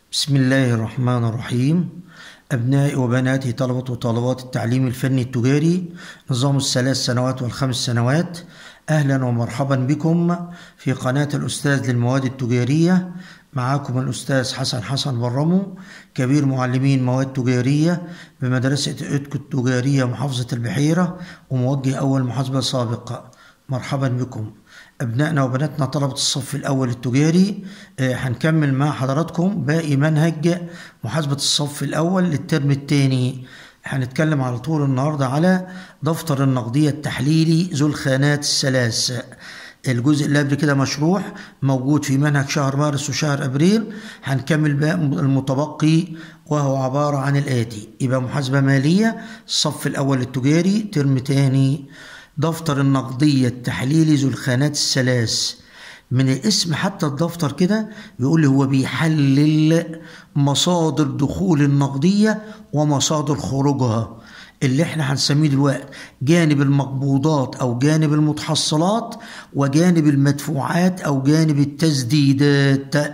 بسم الله الرحمن الرحيم أبنائي وبناتي طلبة وطالبات التعليم الفني التجاري نظام الثلاث سنوات والخمس سنوات أهلا ومرحبا بكم في قناة الأستاذ للمواد التجارية معاكم الأستاذ حسن حسن برمو كبير معلمين مواد تجارية بمدرسة إدكو التجارية محافظة البحيرة وموجه أول محاسبة سابقة مرحبا بكم أبنائنا وبناتنا طلبة الصف الأول التجاري آه، هنكمل مع حضراتكم باقي منهج محاسبة الصف الأول للترم الثاني هنتكلم على طول النهاردة على دفتر النقدية التحليلي ذو الخانات الثلاث الجزء اللي قبل كده مشروح موجود في منهج شهر مارس وشهر ابريل هنكمل بقى المتبقي وهو عبارة عن الآتي يبقى محاسبة مالية الصف الأول التجاري ترم تاني دفتر النقدية التحليلي ذو الخانات الثلاث من الاسم حتى الدفتر كده بيقول لي هو بيحلل مصادر دخول النقدية ومصادر خروجها اللي احنا هنسميه دلوقتي جانب المقبوضات او جانب المتحصلات وجانب المدفوعات او جانب التسديدات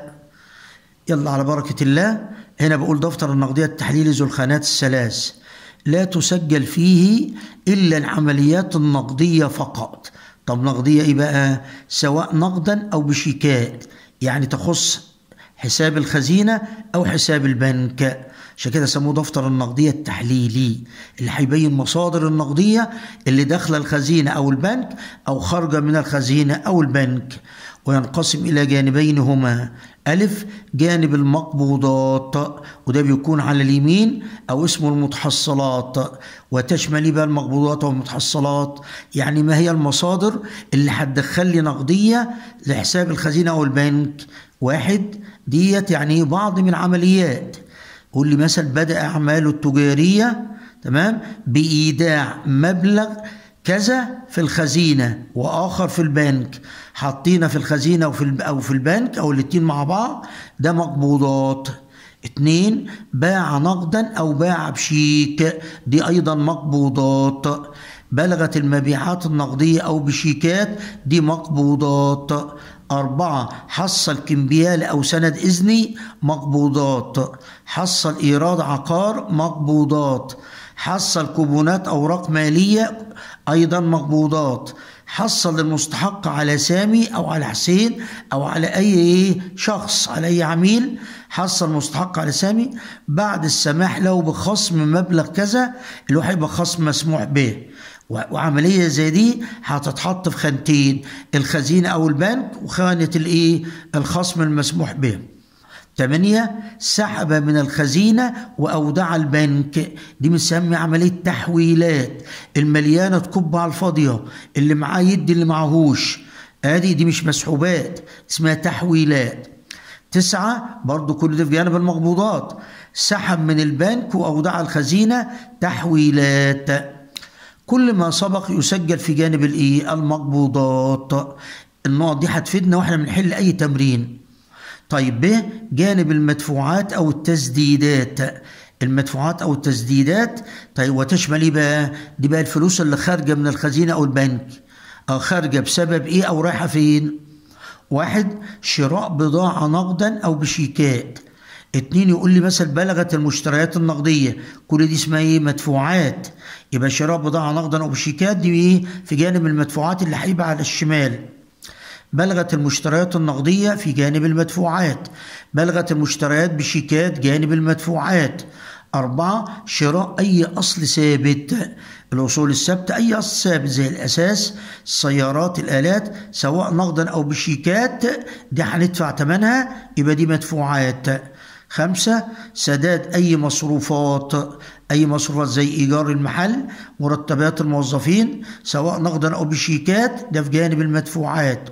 يلا على بركة الله هنا بقول دفتر النقدية التحليلي ذو الخانات الثلاث لا تسجل فيه إلا العمليات النقدية فقط طب نقدية إيه بقى سواء نقدا أو بشيكات يعني تخص حساب الخزينة أو حساب البنك عشان كده سموه دفتر النقدية التحليلي اللي هيبين مصادر النقدية اللي داخلة الخزينة أو البنك أو خارجة من الخزينة أو البنك وينقسم إلى جانبين هما ألف جانب المقبوضات وده بيكون على اليمين أو اسمه المتحصلات وتشمل بقى المقبوضات والمتحصلات يعني ما هي المصادر اللي هتدخل لي نقدية لحساب الخزينة أو البنك واحد ديت يعني بعض من العمليات قول لي مثلا بدأ أعماله التجارية تمام بإيداع مبلغ كذا في الخزينة وآخر في البنك حاطينه في الخزينة وفي أو في البنك أو الاتنين مع بعض ده مقبوضات اتنين باع نقدا أو باع بشيك دي أيضا مقبوضات بلغت المبيعات النقدية أو بشيكات دي مقبوضات أربعة حصل كمبيال أو سند إذني مقبوضات حصل إيراد عقار مقبوضات حصل كوبونات أوراق مالية أيضا مقبوضات حصل المستحق على سامي أو على حسين أو على أي شخص على أي عميل حصل مستحق على سامي بعد السماح له بخصم مبلغ كذا اللي هو هيبقى خصم مسموح به وعمليه زي دي هتتحط في خانتين الخزينه او البنك وخانه الايه الخصم المسموح به ثمانية سحب من الخزينة وأودع البنك دي بنسمي عملية تحويلات المليانة تكب على الفاضية اللي معاه يدي اللي معهوش ادي دي مش مسحوبات اسمها تحويلات تسعة برضو كل ده في جانب المقبوضات سحب من البنك وأودع الخزينة تحويلات كل ما سبق يسجل في جانب الايه المقبوضات النقط دي هتفيدنا واحنا بنحل اي تمرين طيب ب جانب المدفوعات او التسديدات المدفوعات او التسديدات طيب وتشمل ايه بقى دي بقى الفلوس اللي خارجه من الخزينه او البنك أو خارجه بسبب ايه او رايحه فين واحد شراء بضاعه نقدا او بشيكات اتنين يقول لي مثلا بلغت المشتريات النقدية كل دي اسمها ايه مدفوعات يبقى شراء بضاعة نقدا أو بشيكات دي ايه في جانب المدفوعات اللي هيبقى على الشمال بلغت المشتريات النقدية في جانب المدفوعات بلغت المشتريات بشيكات جانب المدفوعات أربعة شراء أي أصل ثابت الأصول الثابتة أي أصل ثابت زي الأساس السيارات الآلات سواء نقدا أو بشيكات دي هندفع ثمنها يبقى دي مدفوعات خمسة سداد أي مصروفات أي مصروفات زي إيجار المحل مرتبات الموظفين سواء نقدا أو بشيكات ده في جانب المدفوعات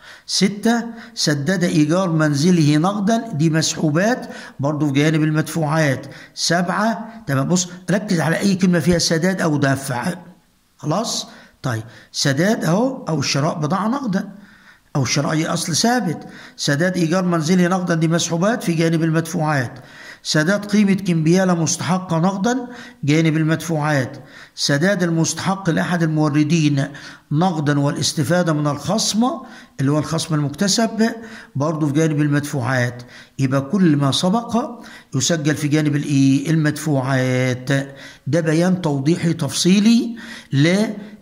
ستة سدد إيجار منزله نقدا دي مسحوبات برضو في جانب المدفوعات سبعة تمام بص ركز على أي كلمة فيها سداد أو دفع خلاص طيب سداد أهو أو شراء بضاعة نقدا أو شراء أصل ثابت سداد إيجار منزله نقدا دي مسحوبات في جانب المدفوعات سداد قيمة كمبيالة مستحقة نقدا جانب المدفوعات سداد المستحق لأحد الموردين نقدا والاستفادة من الخصم اللي هو الخصم المكتسب برضه في جانب المدفوعات يبقى كل ما سبق يسجل في جانب الايه المدفوعات ده بيان توضيحي تفصيلي ل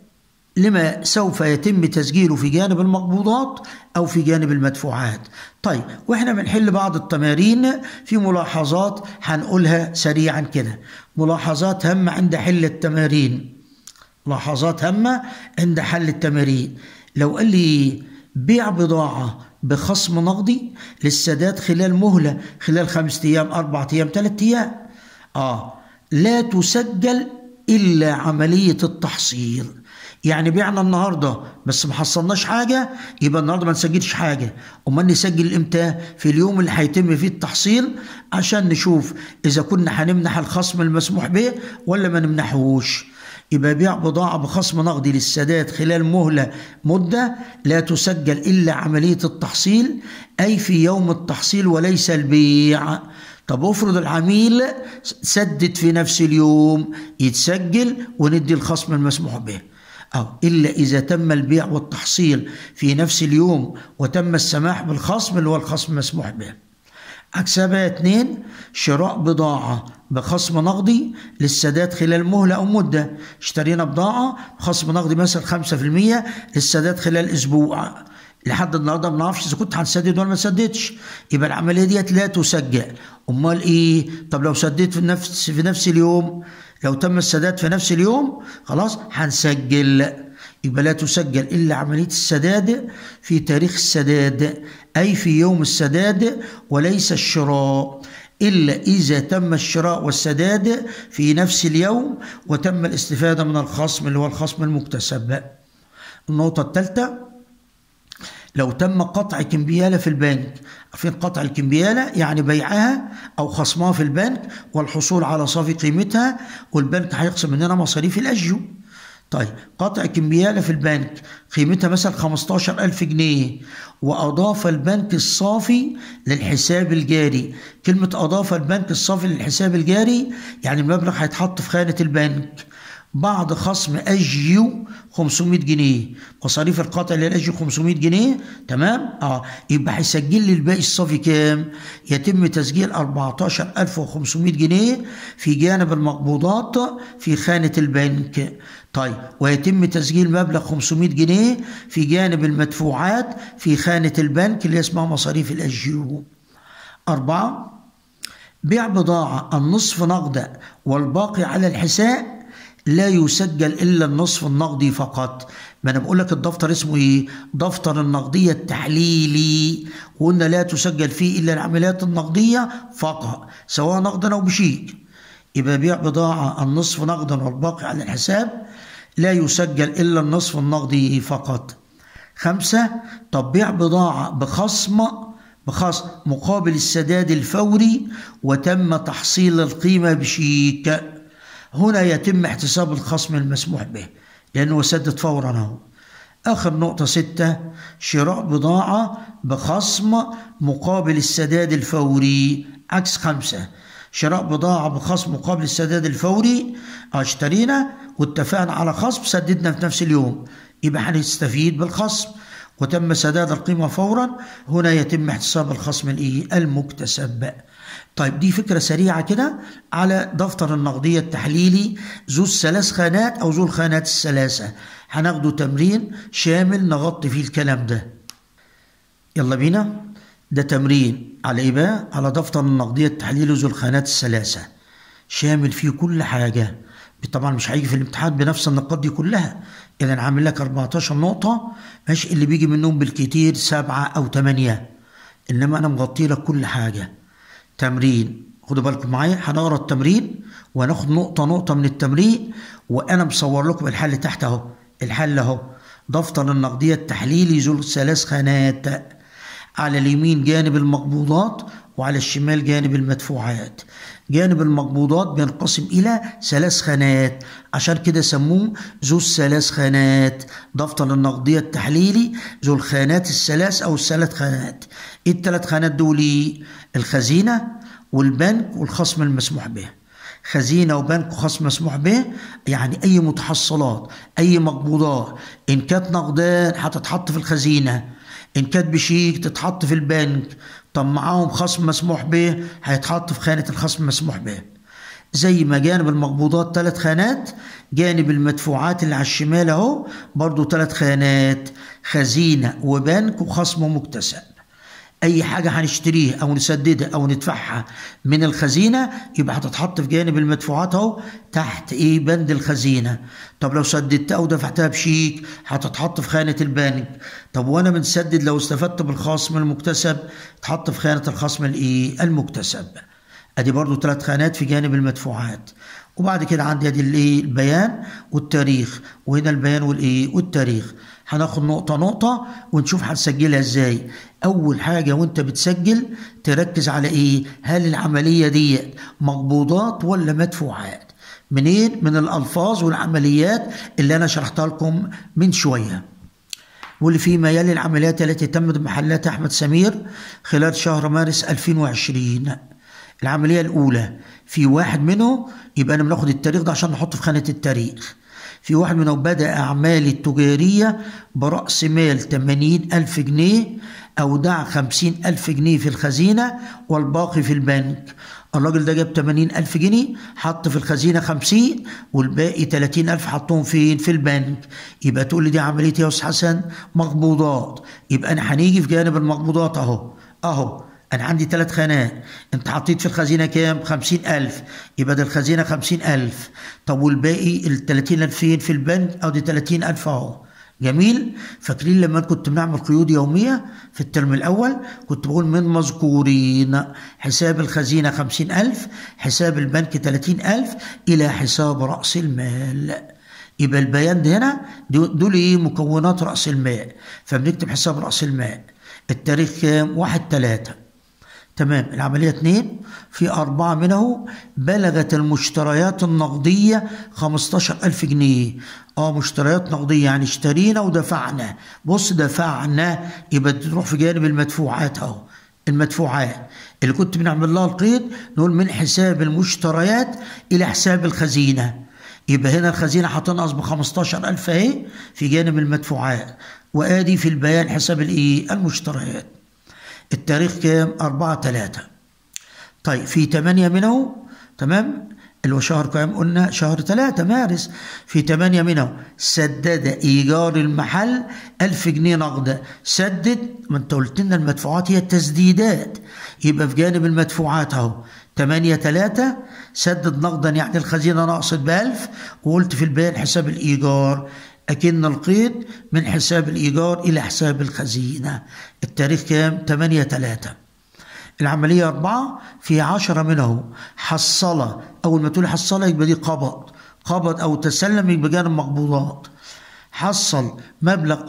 لما سوف يتم تسجيله في جانب المقبوضات أو في جانب المدفوعات طيب وإحنا بنحل بعض التمارين في ملاحظات هنقولها سريعا كده ملاحظات هامة عند حل التمارين ملاحظات هامة عند حل التمارين لو قال لي بيع بضاعة بخصم نقدي للسداد خلال مهلة خلال خمسة أيام أربعة أيام ثلاثة أيام آه لا تسجل إلا عملية التحصيل يعني بعنا النهارده بس ما حصلناش حاجه يبقى النهارده ما نسجلش حاجه امال نسجل امتى في اليوم اللي هيتم فيه التحصيل عشان نشوف اذا كنا هنمنح الخصم المسموح به ولا ما نمنحوش يبقى بيع بضاعة بخصم نقدي للسداد خلال مهلة مدة لا تسجل إلا عملية التحصيل أي في يوم التحصيل وليس البيع طب افرض العميل سدد في نفس اليوم يتسجل وندي الخصم المسموح به أو إلا إذا تم البيع والتحصيل في نفس اليوم وتم السماح بالخصم اللي هو الخصم مسموح به عكسها بقى اتنين شراء بضاعة بخصم نقدي للسداد خلال مهلة أو مدة اشترينا بضاعة بخصم نقدي مثلا خمسة في المية للسداد خلال أسبوع لحد النهارده ما نعرفش اذا كنت هنسدد ولا ما سددتش يبقى العمليه ديت لا تسجل امال ايه طب لو سددت في نفس في نفس اليوم لو تم السداد في نفس اليوم خلاص هنسجل يبقى لا تسجل إلا عملية السداد في تاريخ السداد أي في يوم السداد وليس الشراء إلا إذا تم الشراء والسداد في نفس اليوم وتم الاستفادة من الخصم اللي هو الخصم المكتسب النقطة الثالثة لو تم قطع كمبيالة في البنك عارفين قطع الكمبيالة يعني بيعها أو خصمها في البنك والحصول على صافي قيمتها والبنك هيقسم مننا مصاريف الأجو طيب قطع كمبيالة في البنك قيمتها مثلا 15000 جنيه وأضاف البنك الصافي للحساب الجاري كلمة أضاف البنك الصافي للحساب الجاري يعني المبلغ هيتحط في خانة البنك بعد خصم اجيو 500 جنيه مصاريف القطع للاجيو 500 جنيه تمام اه يبقى هيسجل لي الباقي الصافي كام يتم تسجيل 14500 جنيه في جانب المقبوضات في خانه البنك طيب ويتم تسجيل مبلغ 500 جنيه في جانب المدفوعات في خانه البنك اللي اسمها مصاريف الاجيو أربعة بيع بضاعة النصف نقدا والباقي على الحساب لا يسجل الا النصف النقدي فقط ما انا بقول لك الدفتر اسمه ايه دفتر النقديه التحليلي وقلنا لا تسجل فيه الا العمليات النقديه فقط سواء نقدا او بشيك يبقى بيع بضاعه النصف نقدا والباقي على الحساب لا يسجل الا النصف النقدي فقط خمسة تطبيع بضاعة بخصم بخصم مقابل السداد الفوري وتم تحصيل القيمة بشيك هنا يتم احتساب الخصم المسموح به لأنه سدد فورا اهو آخر نقطة ستة شراء بضاعة بخصم مقابل السداد الفوري عكس خمسة شراء بضاعة بخصم مقابل السداد الفوري اشترينا واتفقنا على خصم سددنا في نفس اليوم يبقى هنستفيد بالخصم وتم سداد القيمة فورا هنا يتم احتساب الخصم المكتسب طيب دي فكرة سريعة كده على دفتر النقدية التحليلي ذو الثلاث خانات أو ذو الخانات الثلاثة هناخده تمرين شامل نغطي فيه الكلام ده يلا بينا ده تمرين على ايه بقى على دفتر النقدية التحليلي ذو الخانات الثلاثة شامل فيه كل حاجة طبعا مش هيجي في الامتحان بنفس النقاط دي كلها اذا عامل لك 14 نقطة ماشي اللي بيجي منهم بالكتير سبعة أو ثمانية إنما أنا مغطي لك كل حاجة تمرين خدوا بالكم معايا هنقرا التمرين وهناخد نقطة نقطة من التمرين وأنا مصور لكم الحل تحت أهو الحل أهو دفتر النقدية التحليلي ذو ثلاث خانات على اليمين جانب المقبوضات وعلى الشمال جانب المدفوعات جانب المقبوضات بينقسم إلى ثلاث خانات عشان كده سموه ذو الثلاث خانات دفتر النقدية التحليلي ذو الخانات الثلاث أو الثلاث خانات إيه الثلاث خانات دول الخزينة والبنك والخصم المسموح به خزينة وبنك وخصم مسموح به يعني أي متحصلات أي مقبوضات إن كانت نقدان هتتحط في الخزينة إن كانت بشيك تتحط في البنك طب معاهم خصم مسموح به هيتحط في خانة الخصم المسموح به زي ما جانب المقبوضات ثلاث خانات جانب المدفوعات اللي على الشمال اهو برضو ثلاث خانات خزينة وبنك وخصم مكتسب اي حاجة هنشتريها او نسددها او ندفعها من الخزينة يبقى هتتحط في جانب المدفوعات اهو تحت ايه بند الخزينة طب لو سددتها او دفعتها بشيك هتتحط في خانة البنك طب وانا بنسدد لو استفدت بالخصم المكتسب تحط في خانة الخصم الايه المكتسب ادي برضو ثلاث خانات في جانب المدفوعات وبعد كده عندي ادي الايه البيان والتاريخ وهنا البيان والايه والتاريخ هناخد نقطة نقطة ونشوف هنسجلها ازاي أول حاجة وأنت بتسجل تركز على إيه؟ هل العملية دي مقبوضات ولا مدفوعات؟ منين؟ من الألفاظ والعمليات اللي أنا شرحتها لكم من شوية. واللي فيما يلي العمليات التي تمت بمحلات أحمد سمير خلال شهر مارس 2020 العملية الأولى في واحد منه يبقى أنا بناخد التاريخ ده عشان نحطه في خانة التاريخ في واحد منهم بدأ أعمال التجارية برأس مال 80 ألف جنيه أودع 50 ألف جنيه في الخزينة والباقي في البنك الراجل ده جاب 80 ألف جنيه حط في الخزينة 50 والباقي 30 ألف حطهم فين في البنك يبقى تقول لي دي عملية يا أستاذ حسن مقبوضات يبقى أنا هنيجي في جانب المقبوضات أهو أهو أنا عندي ثلاث خانات أنت حطيت في الخزينة كام؟ خمسين ألف يبقى ده الخزينة خمسين ألف طب والباقي التلاتين ألف فين في البنك أو دي تلاتين ألف أهو جميل فاكرين لما كنت بنعمل قيود يومية في الترم الأول كنت بقول من مذكورين حساب الخزينة خمسين ألف حساب البنك تلاتين ألف إلى حساب رأس المال يبقى البيان ده هنا دول ايه مكونات رأس المال فبنكتب حساب رأس المال التاريخ كام؟ واحد تلاتة تمام العملية اتنين في أربعة منه بلغت المشتريات النقدية خمستاشر ألف جنيه اه مشتريات نقدية يعني اشترينا ودفعنا بص دفعنا يبقى تروح في جانب المدفوعات اهو المدفوعات اللي كنت بنعمل لها القيد نقول من حساب المشتريات إلى حساب الخزينة يبقى هنا الخزينة هتنقص ب 15000 اهي في جانب المدفوعات وادي في البيان حساب الايه المشتريات التاريخ كام؟ أربعة تلاتة طيب في تمانية منه تمام اللي هو شهر كام قلنا شهر تلاتة مارس في تمانية منه سدد إيجار المحل ألف جنيه نقدة سدد ما انت قلت لنا المدفوعات هي التسديدات يبقى في جانب المدفوعات اهو تمانية تلاتة سدد نقدا يعني الخزينة نقصت بألف وقلت في البيان حساب الإيجار أكن القيد من حساب الإيجار إلى حساب الخزينة التاريخ كام؟ 8 3 العملية أربعة في عشرة منه حصلة أول ما تقول حصلة يبقى دي قبض قبض أو تسلم يبقى جانب مقبوضات حصل مبلغ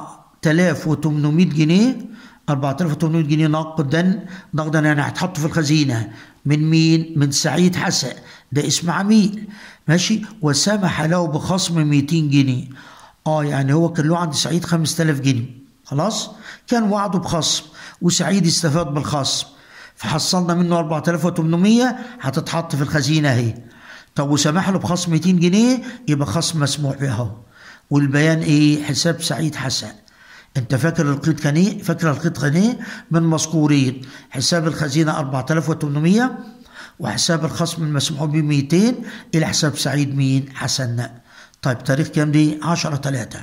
4800 جنيه 4800 جنيه نقدا نقدا يعني هتحط في الخزينة من مين؟ من سعيد حسن ده اسم عميل ماشي وسمح له بخصم 200 جنيه اه يعني هو كان له عند سعيد 5000 جنيه خلاص كان وعده بخصم وسعيد استفاد بالخصم فحصلنا منه 4800 هتتحط في الخزينه اهي طب وسمح له بخصم 200 جنيه يبقى خصم مسموح به اهو والبيان ايه حساب سعيد حسن انت فاكر القيد كان ايه فاكر القيد كان ايه من مذكورين حساب الخزينه 4800 وحساب الخصم المسموح به 200 الى حساب سعيد مين حسن طيب تاريخ كام دي 10 3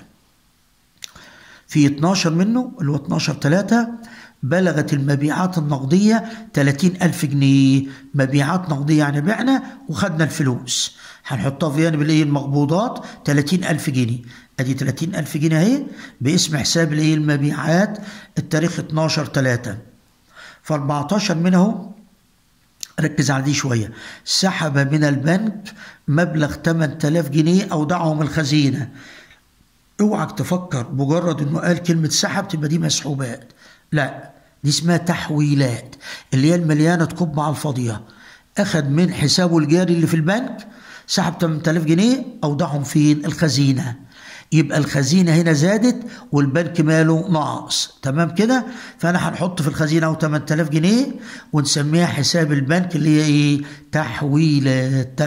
في 12 منه اللي هو 12 3 بلغت المبيعات النقدية 30 ألف جنيه مبيعات نقدية يعني بعنا وخدنا الفلوس هنحطها في جانب الايه المقبوضات 30 ألف جنيه ادي 30 ألف جنيه اهي باسم حساب الايه المبيعات التاريخ 12 3 ف 14 منه ركز على دي شوية سحب من البنك مبلغ 8000 جنيه أودعه من الخزينة اوعك تفكر مجرد انه قال كلمة سحب تبقى دي مسحوبات لا دي اسمها تحويلات اللي هي المليانة تكب مع الفاضية أخذ من حسابه الجاري اللي في البنك سحب 8000 جنيه أودعهم فين الخزينة يبقى الخزينة هنا زادت والبنك ماله ناقص تمام كده فأنا هنحط في الخزينة 8000 جنيه ونسميها حساب البنك اللي هي إيه تحويلات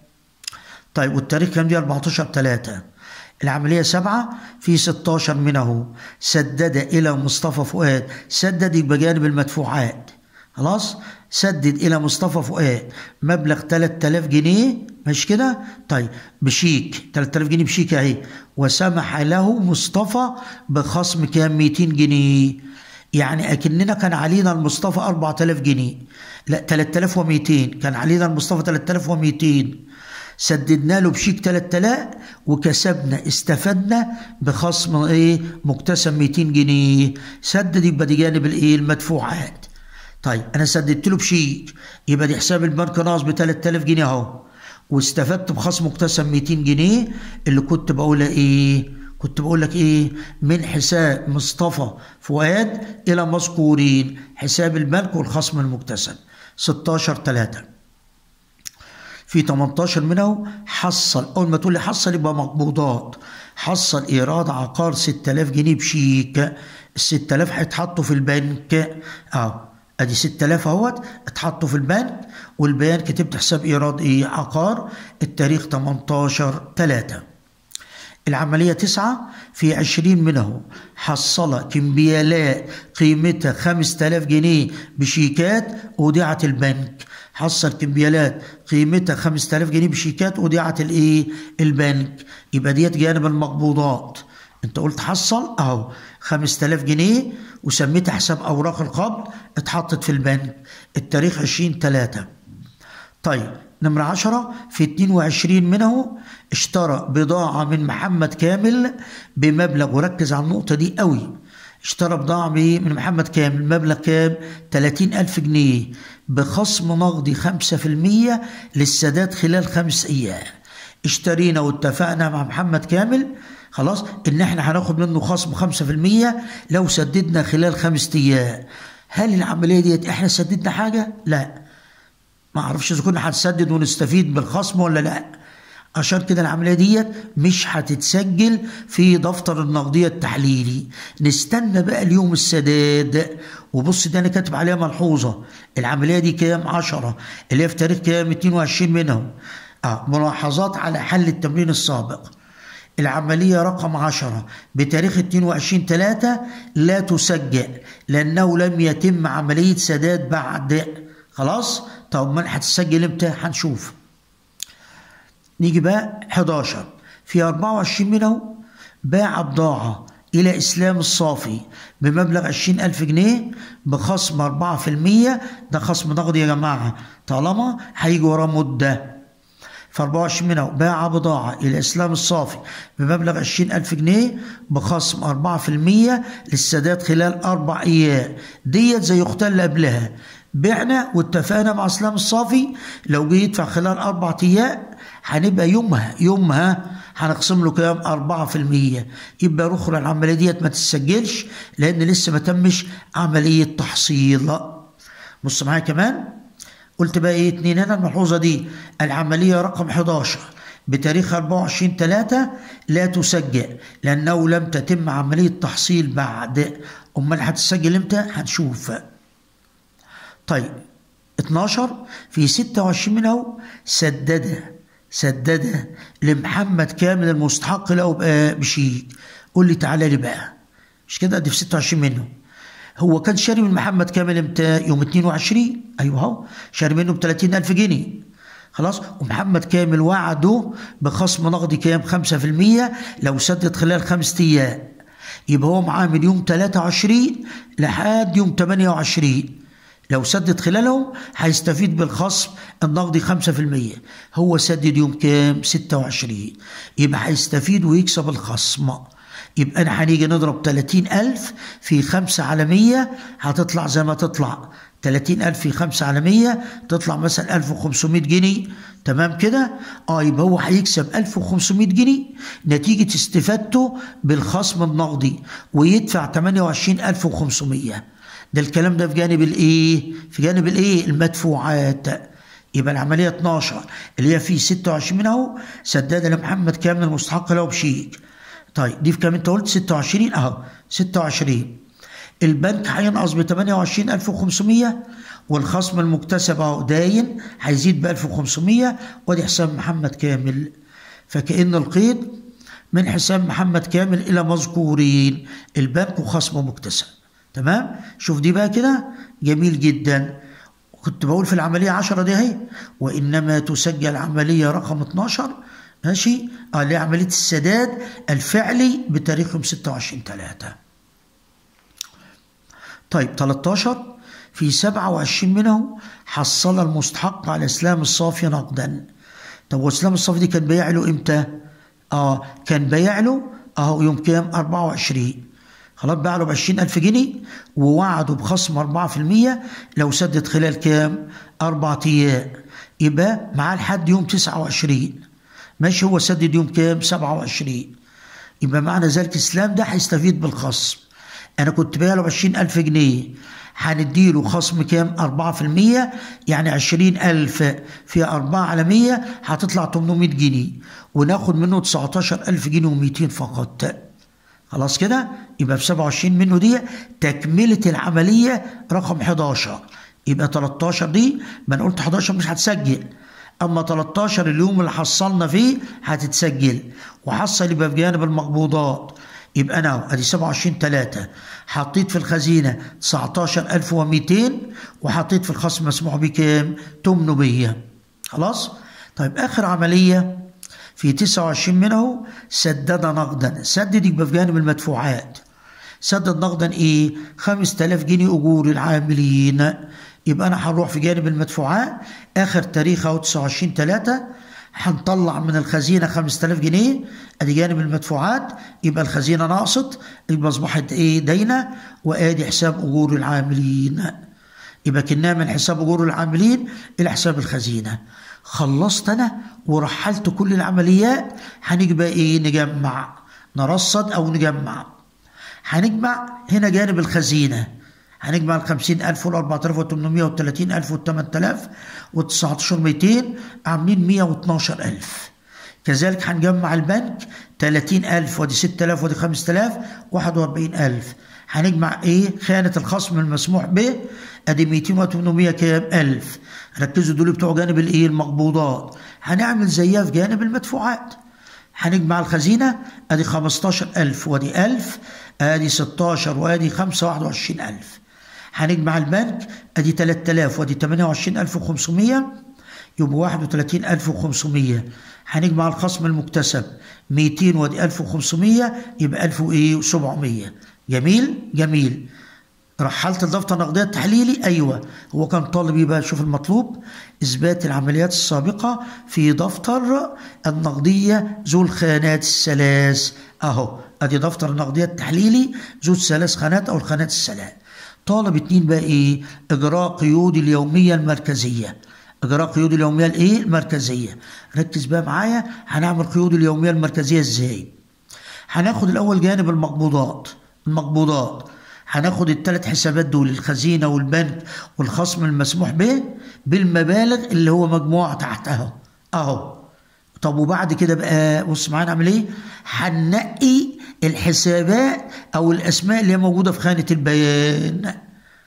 طيب والتاريخ كام دي 14 3 العملية سبعة في 16 منه سدد إلى مصطفى فؤاد سدد يبقى جانب المدفوعات خلاص سدد إلى مصطفى فؤاد مبلغ 3000 جنيه مش كده طيب بشيك 3000 جنيه بشيك اهي وسمح له مصطفى بخصم كام 200 جنيه يعني اكننا كان علينا المصطفى 4000 جنيه لا 3200 كان علينا المصطفى 3200 سددنا له بشيك 3000 وكسبنا استفدنا بخصم ايه مكتسب 200 جنيه سدد يبقى دي جانب الايه المدفوعات طيب انا سددت له بشيك يبقى دي حساب البنك ناقص ب 3000 جنيه اهو واستفدت بخصم مكتسب 200 جنيه اللي كنت بقول ايه كنت بقول لك ايه من حساب مصطفى فؤاد الى مذكورين حساب البنك والخصم المكتسب 16 3 في 18 منه حصل اول ما تقول لي حصل يبقى مقبوضات حصل ايراد عقار 6000 جنيه بشيك ال 6000 هيتحطوا في البنك اه ادي 6000 اهوت اتحطوا في البنك والبيان كتبت حساب ايراد ايه عقار التاريخ 18 3 العملية تسعة في عشرين منه حصل كمبيالات قيمتها خمس تلاف جنيه بشيكات أودعت البنك حصل كمبيالات قيمتها خمس تلاف جنيه بشيكات أودعت الإيه البنك يبقى ديت جانب المقبوضات انت قلت حصل اهو 5000 جنيه وسميتها حساب اوراق القبض اتحطت في البنك التاريخ 20 3 طيب نمرة 10 في 22 منه اشترى بضاعة من محمد كامل بمبلغ وركز على النقطة دي قوي اشترى بضاعة من محمد كامل مبلغ كام 30 ألف جنيه بخصم نقدي 5% للسداد خلال خمس أيام اشترينا واتفقنا مع محمد كامل خلاص ان احنا هناخد منه خصم 5% لو سددنا خلال خمس ايام هل العمليه ديت احنا سددنا حاجه لا ما اعرفش اذا كنا هنسدد ونستفيد بالخصم ولا لا عشان كده العمليه ديت مش هتتسجل في دفتر النقديه التحليلي نستنى بقى اليوم السداد وبص ده انا كاتب عليها ملحوظه العمليه دي كام 10 اللي هي في تاريخ كام 22 منهم اه ملاحظات على حل التمرين السابق العملية رقم 10 بتاريخ 22 3 لا تسجل لأنه لم يتم عملية سداد بعد خلاص طب ما هتسجل امتى هنشوف نيجي بقى 11 في 24 منه باع بضاعة إلى إسلام الصافي بمبلغ 20000 جنيه بخصم 4% ده خصم نقدي يا جماعة طالما هيجي وراه مدة في 24 منه باع بضاعة إلى إسلام الصافي بمبلغ 20000 جنيه بخصم 4% للسداد خلال أربع أيام ديت زي أختها اللي قبلها بعنا واتفقنا مع إسلام الصافي لو جه يدفع خلال أربع أيام هنبقى يومها يومها هنقسم له كام 4% يبقى أخرى العملية ديت ما تسجلش لأن لسه ما تمش عملية تحصيل بص معايا كمان قلت بقى ايه اتنين هنا الملحوظة دي العملية رقم 11 بتاريخ 24 3 لا تسجل لأنه لم تتم عملية تحصيل بعد أمال هتسجل امتى هنشوف طيب 12 في 26 منه سدد سدد لمحمد كامل المستحق له بشيك قول لي تعالى لي بقى مش كده دي في 26 منه هو كان شاري من محمد كامل امتى يوم 22 ايوه اهو شاري منه ب 30000 جنيه خلاص ومحمد كامل وعده بخصم نقدي كام 5% لو سدد خلال خمسة ايام يبقى هو معاه من يوم 23 لحد يوم 28 لو سدد خلالهم هيستفيد بالخصم النقدي 5% هو سدد يوم كام 26 يبقى هيستفيد ويكسب الخصم يبقى أنا هنيجي نضرب 30000 في 5 على 100 هتطلع زي ما تطلع 30000 في 5 على 100 تطلع مثلا 1500 جنيه تمام كده اه يبقى هو هيكسب 1500 جنيه نتيجة استفادته بالخصم النقدي ويدفع 28500 ده الكلام ده في جانب الايه في جانب الايه المدفوعات يبقى العملية 12 اللي هي في 26 منه سداد لمحمد كامل المستحق له بشيك طيب دي في كام انت قلت 26 اهو 26 البنك هينقص ب 28500 والخصم المكتسب اهو داين هيزيد ب 1500 وادي حساب محمد كامل فكأن القيد من حساب محمد كامل الى مذكورين البنك وخصم مكتسب تمام شوف دي بقى كده جميل جدا كنت بقول في العملية 10 دي اهي وإنما تسجل عملية رقم 12 ماشي اه اللي هي عملية السداد الفعلي بتاريخ 26 3 طيب 13 في 27 منهم حصل المستحق على اسلام الصافي نقدا طب واسلام الصافي دي كان بايع له امتى؟ اه كان بايع له اهو يوم كام؟ 24 خلاص باع له ب 20000 جنيه ووعده بخصم 4% لو سدد خلال كام؟ أربع أيام يبقى معاه لحد يوم 29 ماشي هو سدد يوم كام؟ 27 يبقى معنى ذلك الإسلام ده هيستفيد بالخصم أنا كنت بايع له ب 20000 جنيه هنديله خصم كام 4% يعني 20000 في 4 على 100 هتطلع 800 جنيه وناخد منه 19000 جنيه و200 فقط خلاص كده يبقى في 27 منه دي تكملة العملية رقم 11 يبقى 13 دي ما انا قلت 11 مش هتسجل اما 13 اليوم اللي حصلنا فيه هتتسجل وحصل يبقى في جانب المقبوضات يبقى انا ادي 27 3 حطيت في الخزينه 19200 وحطيت في الخصم مسموح بيه كام 800 خلاص طيب اخر عمليه في 29 منه سدد نقدا سدد يبقى في جانب المدفوعات سدد نقدا ايه 5000 جنيه اجور العاملين يبقى انا هنروح في جانب المدفوعات اخر تاريخ اهو 29 3 هنطلع من الخزينه 5000 جنيه ادي جانب المدفوعات يبقى الخزينه ناقصت يبقى اصبحت ايه داينه وادي حساب اجور العاملين يبقى كنا من حساب اجور العاملين الى حساب الخزينه خلصت انا ورحلت كل العمليات هنيجي بقى ايه نجمع نرصد او نجمع هنجمع هنا جانب الخزينه هنجمع ال 50000 وال 4800 وال 30000 وال 8000 وال 19200 عاملين 112000 كذلك هنجمع البنك 30000 ودي 6000 ودي 5000 41000 هنجمع ايه خانة الخصم المسموح به ادي 200 و 800 كام 1000 ركزوا دول بتوع جانب الايه المقبوضات هنعمل زيها في جانب المدفوعات هنجمع الخزينة ادي 15000 وادي 1000 ادي 16 وادي 5 21000 هنجمع البنك ادي 3000 وادي 28500 يبقى 31500 هنجمع الخصم المكتسب 200 وادي 1500 يبقى 1700 جميل جميل رحلت الدفتر النقديه التحليلي ايوه هو كان طالب يبقى شوف المطلوب اثبات العمليات السابقه في دفتر النقديه ذو الخانات الثلاث اهو ادي دفتر النقديه التحليلي ذو الثلاث خانات او الخانات الثلاث طالب اتنين بقى ايه اجراء قيود اليوميه المركزيه اجراء قيود اليوميه الايه المركزيه ركز بقى معايا هنعمل قيود اليوميه المركزيه ازاي هناخد الاول جانب المقبوضات المقبوضات هناخد الثلاث حسابات دول الخزينه والبنك والخصم المسموح به بالمبالغ اللي هو مجموعه تحتها اهو طب وبعد كده بقى بص معانا نعمل ايه هننقي الحسابات او الاسماء اللي هي موجوده في خانه البيان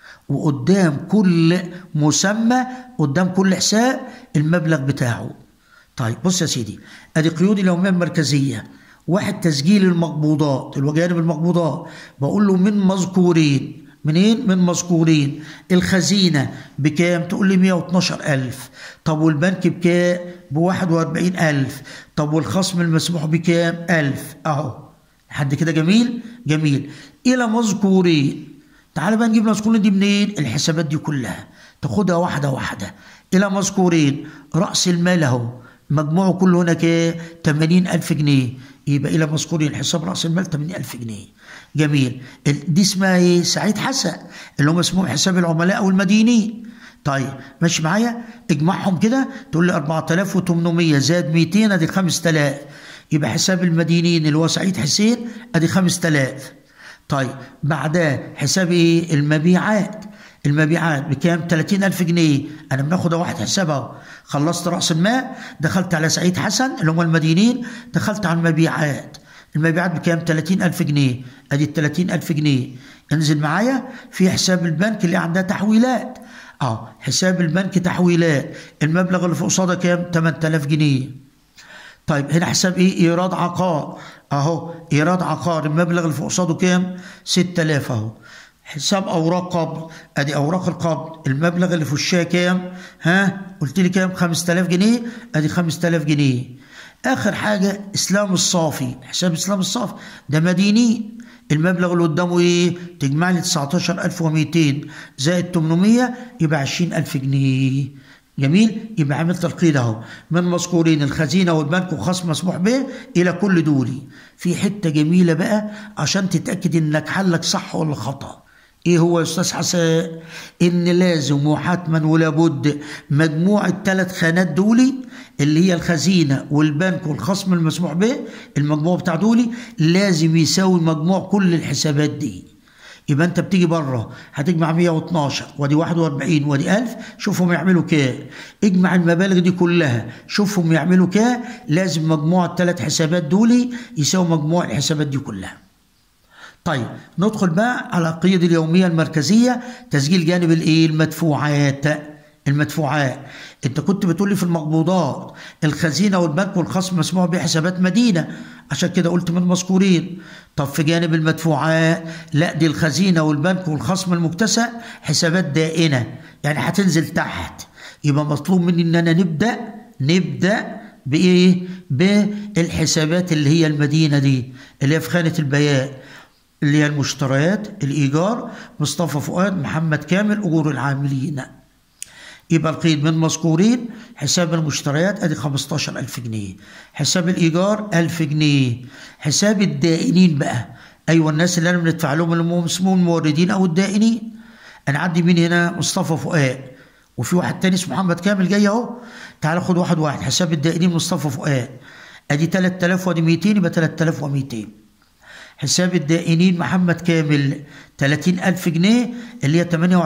وقدام كل مسمى قدام كل حساب المبلغ بتاعه طيب بص يا سيدي ادي قيود اليوميه المركزيه واحد تسجيل المقبوضات الوجانب المقبوضات بقول له من مذكورين منين؟ من مذكورين الخزينة بكام؟ تقول لي 112000 طب والبنك بكام؟ ب 41000 طب والخصم المسموح بكام؟ 1000 أهو لحد كده جميل؟ جميل إلى مذكورين تعال بقى نجيب مذكورين دي منين؟ الحسابات دي كلها تاخدها واحدة واحدة إلى مذكورين رأس المال أهو مجموعه كله هنا كام؟ 80000 جنيه يبقى إلى مذكورين حساب رأس المال 80000 جنيه جميل دي اسمها ايه؟ سعيد حسن اللي هم اسمهم حساب العملاء او المدينين طيب ماشي معايا اجمعهم كده تقول لي 4800 زائد 200 ادي 5000 يبقى حساب المدينين اللي هو سعيد حسين ادي 5000 طيب بعدها حساب ايه؟ المبيعات المبيعات بكام 30000 جنيه انا بناخد واحد حسابها خلصت راس المال دخلت على سعيد حسن اللي هم المدينين دخلت على المبيعات المبيعات بكام 30000 جنيه ادي ال 30000 جنيه انزل معايا في حساب البنك اللي عندها تحويلات اه حساب البنك تحويلات المبلغ اللي في قصادها كام 8000 جنيه طيب هنا حساب ايه ايراد عقار اهو ايراد عقار المبلغ اللي في قصاده كام 6000 اهو حساب اوراق قبض ادي اوراق القبض المبلغ اللي في وشها كام ها قلت لي كام 5000 جنيه ادي 5000 جنيه اخر حاجه اسلام الصافي حساب اسلام الصافي ده مديني المبلغ اللي قدامه ايه تجمع لي 19200 زائد 800 يبقى 20000 جنيه جميل يبقى عملت القيد اهو من مذكورين الخزينه والبنك وخصم مسموح به الى كل دولي في حته جميله بقى عشان تتاكد انك حلك صح ولا خطا ايه هو يا استاذ حسن ان لازم وحتما ولا بد مجموع الثلاث خانات دولي اللي هي الخزينه والبنك والخصم المسموح به المجموع بتاع دولي لازم يساوي مجموع كل الحسابات دي يبقى انت بتيجي بره هتجمع 112 وادي 41 وادي 1000 شوفهم يعملوا كام اجمع المبالغ دي كلها شوفهم يعملوا كام لازم مجموع الثلاث حسابات دولي يساوي مجموع الحسابات دي كلها طيب ندخل بقى على القيد اليومية المركزية تسجيل جانب الايه المدفوعات المدفوعات انت كنت بتقول لي في المقبوضات الخزينة والبنك والخصم مسموح به حسابات مدينة عشان كده قلت من مذكورين طب في جانب المدفوعات لا دي الخزينة والبنك والخصم المكتسب حسابات دائنة يعني هتنزل تحت يبقى مطلوب مني ان انا نبدأ نبدأ بايه بالحسابات اللي هي المدينة دي اللي هي في خانة البيان اللي هي المشتريات الإيجار مصطفى فؤاد محمد كامل أجور العاملين يبقى القيد من مذكورين حساب المشتريات ادي 15000 جنيه حساب الايجار 1000 جنيه حساب الدائنين بقى ايوه الناس اللي انا بندفع لهم اللي هم اسمهم الموردين او الدائنين انا عندي مين هنا مصطفى فؤاد وفي واحد تاني اسمه محمد كامل جاي اهو تعال خد واحد واحد حساب الدائنين مصطفى فؤاد ادي 3000 وادي 200 يبقى 3200 حساب الدائنين محمد كامل 30000 جنيه اللي هي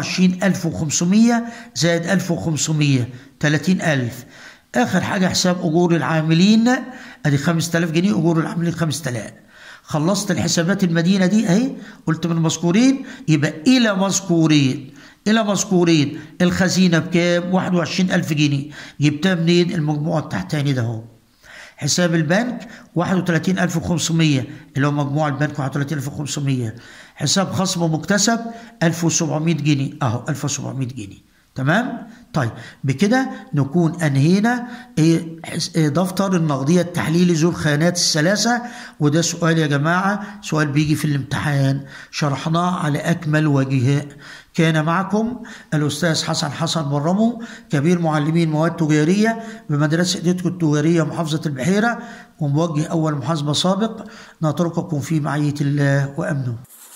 28500 زائد 1500 30000 آخر حاجة حساب أجور العاملين أدي 5000 جنيه أجور العاملين 5000 خلصت الحسابات المدينة دي أهي قلت من مذكورين يبقى إلى مذكورين إلى مذكورين الخزينة بكام 21000 جنيه جبتها منين المجموعة التحتاني ده اهو حساب البنك 31500 اللي هو مجموع البنك 31500 حساب خصم مكتسب 1700 جنيه اهو 1700 جنيه تمام طيب بكده نكون انهينا دفتر النقديه التحليلي ذو الخانات الثلاثه وده سؤال يا جماعه سؤال بيجي في الامتحان شرحناه على اكمل وجه كان معكم الأستاذ حسن حسن برمو كبير معلمين مواد تجارية بمدرسة إيديتكو التجارية محافظة البحيرة وموجه أول محاسبة سابق نترككم في معية الله وأمنه